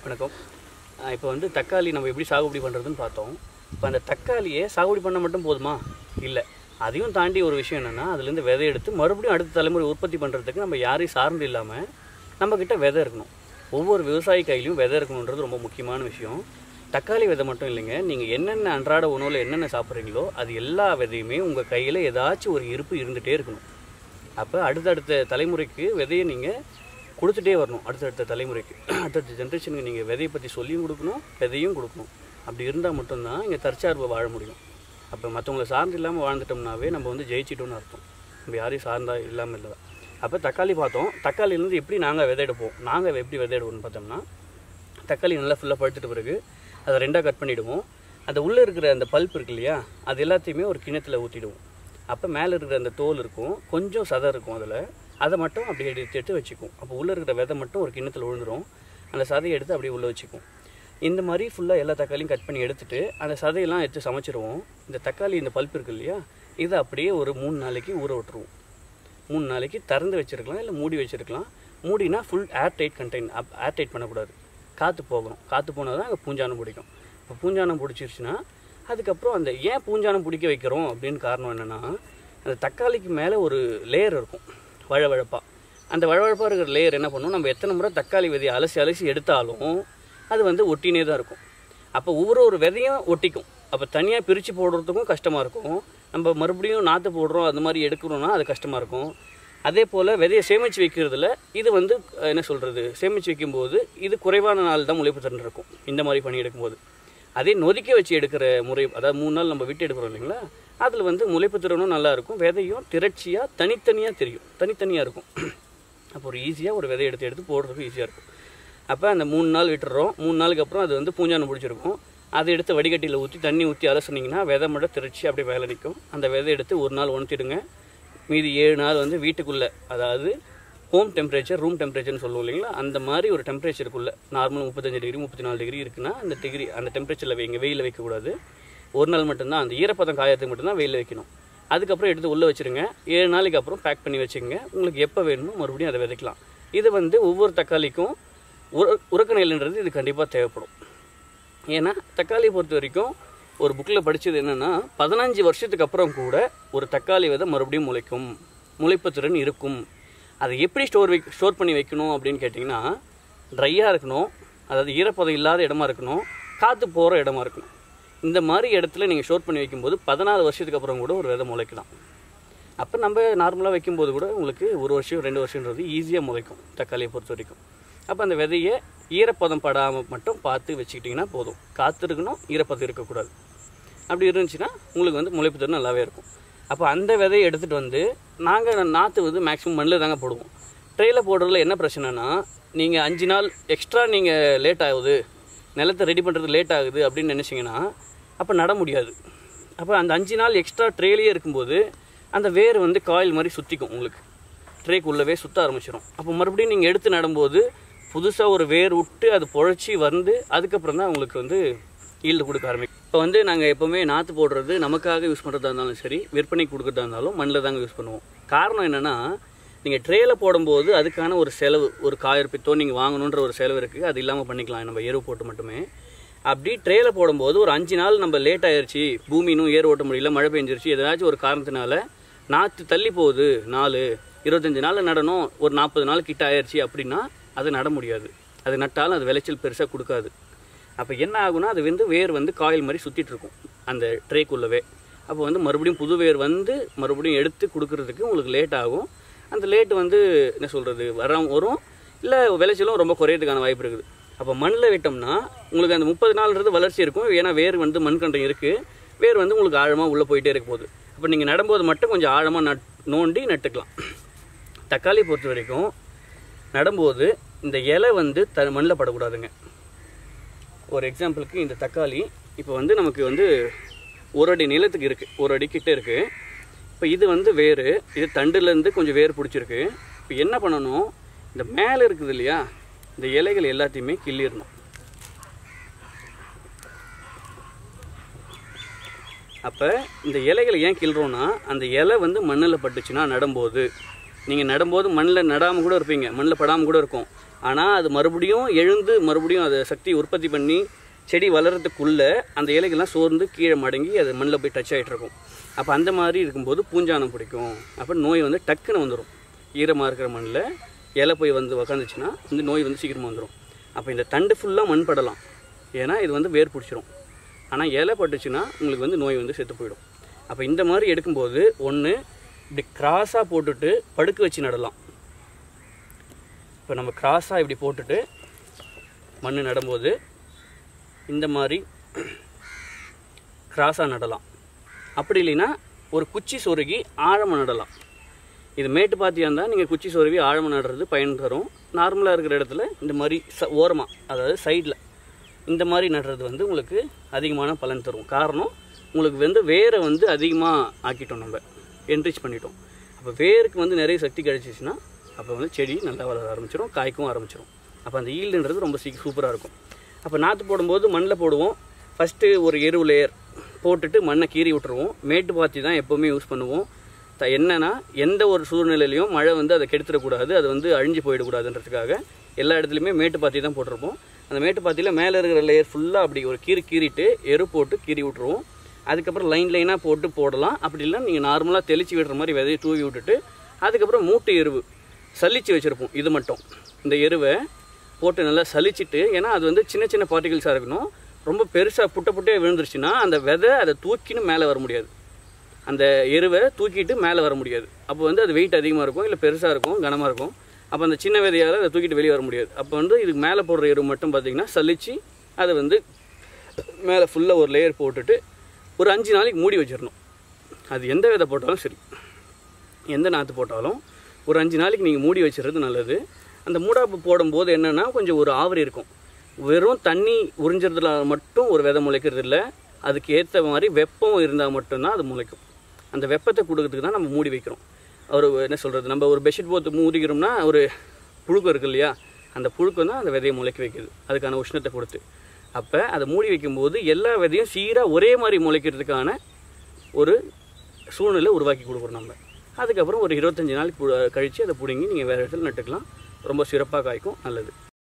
வணக்கம் இப்போ வந்து தக்காளி நம்ம எப்படி சாகுபடி பண்ணுறதுன்னு பார்த்தோம் இப்போ அந்த தக்காளியை சாகுபடி பண்ண மட்டும் போதுமா இல்லை அதையும் தாண்டி ஒரு விஷயம் என்னென்னா அதுலேருந்து விதை எடுத்து மறுபடியும் அடுத்த தலைமுறை உற்பத்தி பண்ணுறதுக்கு நம்ம யாரையும் சார்ந்து இல்லாமல் நம்மக்கிட்ட விதை இருக்கணும் ஒவ்வொரு விவசாயி கையிலையும் விதை இருக்கணுன்றது ரொம்ப முக்கியமான விஷயம் தக்காளி விதை மட்டும் இல்லைங்க நீங்கள் என்னென்ன அன்றாட உணவில் என்னென்ன சாப்பிட்றீங்களோ அது எல்லா விதையுமே உங்கள் கையில் ஏதாச்சும் ஒரு இருப்பு இருந்துகிட்டே இருக்கணும் அப்போ அடுத்தடுத்த தலைமுறைக்கு விதையை நீங்கள் கொடுத்துட்டே வரணும் அடுத்தடுத்த தலைமுறைக்கு அடுத்தடுத்த ஜென்ரேஷனுக்கு நீங்கள் விதையை பற்றி சொல்லியும் கொடுக்கணும் விதையும் கொடுக்கணும் அப்படி இருந்தால் மட்டும்தான் இங்கே தற்சார்பை வாழ முடியும் அப்போ மற்றவங்களை சார்ந்து இல்லாமல் வாழ்ந்துட்டோம்னாவே நம்ம வந்து ஜெயிச்சிட்டோம்னு அர்த்தம் நம்ம யாரையும் சார்ந்தா இல்லாமல் இல்லை அப்போ தக்காளி பார்த்தோம் தக்காளியிலேருந்து எப்படி நாங்கள் விதை எடுப்போம் நாங்கள் எப்படி விதை எடுப்போம்னு பார்த்தோம்னா தக்காளி நல்லா ஃபுல்லாக பழுத்துட்ட பிறகு அதை ரெண்டாக கட் பண்ணிவிடுவோம் அந்த உள்ளே இருக்கிற அந்த பல்ப் இருக்கு இல்லையா அது எல்லாத்தையுமே ஒரு கிணத்துல ஊற்றிடுவோம் அப்போ மேலே இருக்கிற அந்த தோல் இருக்கும் கொஞ்சம் சதை இருக்கும் அதில் அதை மட்டும் அப்படியே எடுத்து எடுத்து வச்சுக்கும் அப்போ உள்ளே இருக்கிற விதை மட்டும் ஒரு கிண்ணத்தில் விழுந்துரும் அந்த சதையை எடுத்து அப்படியே உள்ளே வச்சுக்கும் இந்த மாதிரி ஃபுல்லாக எல்லா தக்காளியும் கட் பண்ணி எடுத்துட்டு அந்த சதையெல்லாம் எடுத்து சமைச்சிருவோம் இந்த தக்காளி இந்த பல்ப் இருக்கு இல்லையா இதை அப்படியே ஒரு மூணு நாளைக்கு ஊற விட்டுருவோம் மூணு நாளைக்கு திறந்து வச்சிருக்கலாம் இல்லை மூடி வச்சிருக்கலாம் மூடினா full air tight contain air tight பண்ணக்கூடாது காற்று போகணும் காற்று போனால் தான் அங்கே பூஞ்சானம் பிடிக்கும் இப்போ பூஞ்சானம் பிடிச்சிருச்சுன்னா அதுக்கப்புறம் அந்த ஏன் பூஞ்சானம் பிடிக்க வைக்கிறோம் அப்படின்னு காரணம் என்னென்னா அந்த தக்காளிக்கு மேலே ஒரு லேயர் இருக்கும் வழவழப்பாக அந்த வழவழப்பாக இருக்கிற லேயர் என்ன பண்ணும் நம்ம எத்தனை முறை தக்காளி விதையை அலசி அலசி எடுத்தாலும் அது வந்து ஒட்டினே தான் இருக்கும் அப்போ ஒவ்வொரு ஒரு விதையும் ஒட்டிக்கும் அப்போ தனியாக பிரித்து போடுறதுக்கும் கஷ்டமாக இருக்கும் நம்ம மறுபடியும் நாற்று போடுறோம் அது மாதிரி எடுக்கிறோம்னா அது கஷ்டமாக இருக்கும் அதே போல் விதையை சேமித்து வைக்கிறதுல இது வந்து அஹ், என்ன சொல்கிறது சேமித்து வைக்கும்போது இது குறைவான நாள் தான் முளைப்பு திறன் இருக்கும் இந்த மாதிரி பண்ணி எடுக்கும்போது அதே நொதிக்க வச்சு எடுக்கிற முறை அதாவது மூணு நாள் நம்ம விட்டு எடுக்கிறோம் இல்லைங்களா அதில் வந்து முளைப்பு திறனும் நல்லா இருக்கும் விதையும் திரட்சியாக தனித்தனியாக தெரியும் தனித்தனியாக இருக்கும் அப்போ ஒரு ஈஸியாக ஒரு விதை எடுத்து எடுத்து போடுறதுக்கு ஈஸியாக இருக்கும் அப்போ அந்த மூணு நாள் விட்டுறோம் மூணு நாளுக்கு அப்புறம் அது வந்து பூஞ்சானம் பிடிச்சிருக்கும் அதை எடுத்து வடிகட்டியில் ஊற்றி தண்ணி ஊற்றி அலசுனீங்கன்னா விதை மட்டும் திரட்சி அப்படியே வேலை நிற்கும் அந்த விதை எடுத்து ஒரு நாள் உணர்த்திடுங்க மீதி ஏழு நாள் வந்து வீட்டுக்குள்ளே அதாவது ஹோம் டெம்பரேச்சர் ரூம் டெம்பரேச்சர்னு சொல்லுவோம் இல்லைங்களா அந்த மாதிரி ஒரு டெம்பரேச்சருக்குள்ளே நார்மல் முப்பத்தஞ்சு டிகிரி முப்பத்தி நாலு டிகிரி இருக்குன்னா அந்த டிகிரி அந்த டெம்பரேச்சரில் வைங்க வெயிலில் வைக்கக்கூடாது ஒரு நாள் மட்டும்தான் அந்த ஈரப்பதம் காயத்துக்கு மட்டும்தான் வெயிலில் வைக்கணும் அதுக்கப்புறம் எடுத்து உள்ளே வச்சுருங்க ஏழு நாளைக்கு அப்புறம் பேக் பண்ணி வச்சுக்கோங்க உங்களுக்கு எப்போ வேணுமோ மறுபடியும் அதை விதைக்கலாம் இது வந்து ஒவ்வொரு தக்காளிக்கும் உர உறக்க நெல்லுன்றது இது கண்டிப்பாக தேவைப்படும் ஏன்னா தக்காளியை பொறுத்த வரைக்கும் ஒரு புக்கில் படித்தது என்னென்னா பதினஞ்சு வருஷத்துக்கு அப்புறம் கூட ஒரு தக்காளி விதை மறுபடியும் முளைக்கும் முளைப்பு திறன் இருக்கும் அதை எப்படி ஸ்டோர் வை ஸ்டோர் பண்ணி வைக்கணும் அப்படின்னு கேட்டிங்கன்னா ட்ரையாக இருக்கணும் அதாவது ஈரப்பதம் இல்லாத இடமா இருக்கணும் காற்று போகிற இடமா இருக்கணும் இந்த மாதிரி இடத்துல நீங்கள் ஸ்டோர் பண்ணி வைக்கும்போது பதினாலு வருஷத்துக்கு அப்புறம் கூட ஒரு விதை முளைக்கலாம் அப்போ நம்ம நார்மலாக வைக்கும்போது கூட உங்களுக்கு ஒரு வருஷம் ரெண்டு வருஷன்றது ஈஸியாக முளைக்கும் தக்காளியை பொறுத்த வரைக்கும் அப்போ அந்த விதையை ஈரப்பதம் படாமல் மட்டும் பார்த்து வச்சுக்கிட்டிங்கன்னா போதும் காற்று இருக்கணும் ஈரப்பதம் இருக்கக்கூடாது அப்படி இருந்துச்சுன்னா உங்களுக்கு வந்து முளைப்பு திறன் நல்லாவே இருக்கும் அப்போ அந்த விதையை எடுத்துகிட்டு வந்து நாங்கள் நாற்று வந்து மேக்ஸிமம் மண்ணில் தாங்க போடுவோம் ட்ரெயில் போடுறதுல என்ன பிரச்சனைனா நீங்கள் அஞ்சு நாள் எக்ஸ்ட்ரா நீங்கள் லேட் ஆகுது நிலத்தை ரெடி பண்ணுறது லேட் ஆகுது அப்படின்னு நினச்சிங்கன்னா அப்போ நட முடியாது அப்போ அந்த அஞ்சு நாள் எக்ஸ்ட்ரா ட்ரேலேயே இருக்கும்போது அந்த வேர் வந்து காயில் மாதிரி சுற்றிக்கும் உங்களுக்கு ட்ரேக்கு உள்ளவே சுற்ற ஆரம்பிச்சிடும் அப்போ மறுபடியும் நீங்கள் எடுத்து நடும்போது புதுசாக ஒரு வேர் விட்டு அது பொழைச்சி வந்து அதுக்கப்புறம் தான் உங்களுக்கு வந்து ஈல்டு கொடுக்க ஆரம்பிக்கும் இப்போ வந்து நாங்கள் எப்போவுமே நாற்று போடுறது நமக்காக யூஸ் பண்ணுறதா இருந்தாலும் சரி விற்பனைக்கு கொடுக்குறதா இருந்தாலும் மண்ணில் தாங்க யூஸ் பண்ணுவோம் காரணம் என்னென்னா நீங்கள் ட்ரேயில் போடும்போது அதுக்கான ஒரு செலவு ஒரு காயர் பித்தோ நீங்கள் வாங்கணுன்ற ஒரு செலவு இருக்குது அது இல்லாமல் பண்ணிக்கலாம் நம்ம எரு போட்டு மட்டுமே அப்படி ட்ரேயில் போடும்போது ஒரு அஞ்சு நாள் நம்ம லேட் ஆயிடுச்சு பூமி இன்னும் ஏர் ஓட்ட முடியல மழை பெஞ்சிருச்சு ஏதாச்சும் ஒரு காரணத்தினால நாற்று தள்ளி போகுது நாலு இருபத்தஞ்சு நாளில் நடணும் ஒரு நாற்பது நாள் கிட்ட ஆயிடுச்சு அப்படின்னா அது நட முடியாது அது நட்டாலும் அது விளைச்சல் பெருசாக கொடுக்காது அப்போ என்ன ஆகும்னா அது வந்து வேர் வந்து காயில் மாதிரி சுற்றிட்டு இருக்கும் அந்த ட்ரேக்குள்ளவே அப்போ வந்து மறுபடியும் புது வேர் வந்து மறுபடியும் எடுத்து கொடுக்கறதுக்கு உங்களுக்கு லேட் ஆகும் அந்த லேட் வந்து என்ன சொல்கிறது வர வரும் இல்லை விளைச்சலும் ரொம்ப குறையறதுக்கான வாய்ப்பு இருக்குது அப்போ மண்ணில் விட்டோம்னா உங்களுக்கு அந்த முப்பது நாள்ன்றது வளர்ச்சி இருக்கும் ஏன்னா வேர் வந்து மண்கண்டம் இருக்குது வேர் வந்து உங்களுக்கு ஆழமாக உள்ளே போயிட்டே இருக்க போகுது அப்போ நீங்கள் நடும்போது மட்டும் கொஞ்சம் ஆழமாக நட் நோண்டி நட்டுக்கலாம் தக்காளி பொறுத்த வரைக்கும் நடும்போது இந்த இலை வந்து த மண்ணில் படக்கூடாதுங்க ஒரு எக்ஸாம்பிளுக்கு இந்த தக்காளி இப்போ வந்து நமக்கு வந்து ஒரு அடி நிலத்துக்கு இருக்குது ஒரு அடி கிட்ட இருக்குது இப்போ இது வந்து வேர் இது தண்டுலேருந்து கொஞ்சம் வேர் பிடிச்சிருக்கு இப்போ என்ன பண்ணணும் இந்த மேலே இருக்குது இல்லையா இந்த இலைகள் எல்லாத்தையுமே கிள்ளிடணும் அப்போ இந்த இலைகளை ஏன் கிள்றோன்னா அந்த இலை வந்து மண்ணில் பட்டுச்சுன்னா நடும்போது நீங்கள் நடும்போது மண்ணில் நடாமல் கூட இருப்பீங்க மண்ணில் படாமல் கூட இருக்கும் ஆனால் அது மறுபடியும் எழுந்து மறுபடியும் அதை சக்தி உற்பத்தி பண்ணி செடி வளர்கிறதுக்குள்ளே அந்த இலைகள்லாம் சோர்ந்து கீழே மடங்கி அது மண்ணில் போய் டச் ஆகிட்டு இருக்கும் அப்போ அந்த மாதிரி இருக்கும்போது பூஞ்சானம் பிடிக்கும் அப்போ நோய் வந்து டக்குன்னு வந்துடும் ஈரமாக இருக்கிற மண்ணில் இலை போய் வந்து உக்காந்துச்சுன்னா வந்து நோய் வந்து சீக்கிரமாக வந்துடும் அப்போ இந்த தண்டு ஃபுல்லாக மண் படலாம் ஏன்னா இது வந்து வேர் பிடிச்சிரும் ஆனால் இலை பட்டுச்சுன்னா உங்களுக்கு வந்து நோய் வந்து செத்து போயிடும் அப்போ இந்த மாதிரி எடுக்கும்போது ஒன்று இப்படி கிராஸாக போட்டுட்டு படுக்க வச்சு நடலாம் இப்போ நம்ம கிராஸாக இப்படி போட்டுட்டு மண் நடும்போது இந்த மாதிரி கிராஸாக நடலாம் அப்படி இல்லைன்னா ஒரு குச்சி சொருகி ஆழமாக நடலாம் இது மேட்டு பாத்தியாக இருந்தால் நீங்கள் குச்சி சொருவி ஆழமாக நடுறது பயன் தரும் நார்மலாக இருக்கிற இடத்துல இந்த மாதிரி ச ஓரமாக அதாவது சைடில் இந்த மாதிரி நடுறது வந்து உங்களுக்கு அதிகமான பலன் தரும் காரணம் உங்களுக்கு வந்து வேரை வந்து அதிகமாக ஆக்கிட்டோம் நம்ம என்ரிச் பண்ணிட்டோம் அப்போ வேருக்கு வந்து நிறைய சக்தி கிடைச்சிச்சுன்னா அப்போ வந்து செடி நல்லா வளர ஆரம்பிச்சிடும் காய்க்கவும் ஆரம்பிச்சிடும் அப்போ அந்த ஈல்டுன்றது ரொம்ப சீ சூப்பராக இருக்கும் அப்போ நாற்று போடும்போது மண்ணில் போடுவோம் ஃபஸ்ட்டு ஒரு எரு லேயர் போட்டுட்டு மண்ணை கீறி விட்டுருவோம் மேட்டு பாத்தி தான் எப்போவுமே யூஸ் பண்ணுவோம் த என்னன்னா எந்த ஒரு சூழ்நிலையிலையும் மழை வந்து அதை கெடுத்துடக்கூடாது அது வந்து அழிஞ்சு போயிடக்கூடாதுன்றதுக்காக எல்லா இடத்துலையுமே மேட்டு பாத்தி தான் போட்டிருப்போம் அந்த மேட்டு பாத்தியில் மேலே இருக்கிற லேயர் ஃபுல்லாக அப்படி ஒரு கீறி கீறிட்டு எரு போட்டு கீறி விட்டுருவோம் அதுக்கப்புறம் லைன் லைனாக போட்டு போடலாம் அப்படி இல்லைன்னா நீங்கள் நார்மலாக தெளிச்சு விடுற மாதிரி விதையை தூவி விட்டுட்டு அதுக்கப்புறம் மூட்டு எருவு சலிச்சு வச்சுருப்போம் இது மட்டும் இந்த எருவை போட்டு நல்லா சலிச்சிட்டு ஏன்னா அது வந்து சின்ன சின்ன பார்ட்டிகல்ஸாக இருக்கணும் ரொம்ப பெருசாக புட்ட புட்டையாக விழுந்துருச்சுன்னா அந்த விதை அதை தூக்கின்னு மேலே வர முடியாது அந்த எருவை தூக்கிட்டு மேலே வர முடியாது அப்போ வந்து அது வெயிட் அதிகமாக இருக்கும் இல்லை பெருசாக இருக்கும் கனமாக இருக்கும் அப்போ அந்த சின்ன விதையால் அதை தூக்கிட்டு வெளியே வர முடியாது அப்போ வந்து இதுக்கு மேலே போடுற எருவு மட்டும் பார்த்தீங்கன்னா சலிச்சு அதை வந்து மேலே ஃபுல்லாக ஒரு லேயர் போட்டுட்டு ஒரு அஞ்சு நாளைக்கு மூடி வச்சிடணும் அது எந்த விதை போட்டாலும் சரி எந்த நாற்று போட்டாலும் ஒரு அஞ்சு நாளைக்கு நீங்கள் மூடி வச்சிடுறது நல்லது அந்த மூடாப்பு போடும்போது என்னென்னா கொஞ்சம் ஒரு ஆவரி இருக்கும் வெறும் தண்ணி உறிஞ்சிறதுல மட்டும் ஒரு விதை முளைக்கிறது இல்லை அதுக்கு ஏற்ற மாதிரி வெப்பம் இருந்தால் மட்டும்தான் அது முளைக்கும் அந்த வெப்பத்தை கொடுக்கறதுக்கு தான் நம்ம மூடி வைக்கிறோம் ஒரு என்ன சொல்கிறது நம்ம ஒரு பெட்ஷீட் போட்டு மூடிக்கிறோம்னா ஒரு புழுக்கம் இருக்கு இல்லையா அந்த புழுக்கம் தான் அந்த விதையை முளைக்க வைக்குது அதுக்கான உஷ்ணத்தை கொடுத்து அப்போ அதை மூடி வைக்கும்போது எல்லா விதையும் சீராக ஒரே மாதிரி முளைக்கிறதுக்கான ஒரு சூழ்நிலை உருவாக்கி கொடுக்குறோம் நம்ம அதுக்கப்புறம் ஒரு இருபத்தஞ்சி நாளைக்கு கழித்து அதை பிடுங்கி நீங்கள் வேறு இடத்துல நட்டுக்கலாம் ரொம்ப சிறப்பாக காய்க்கும் நல்லது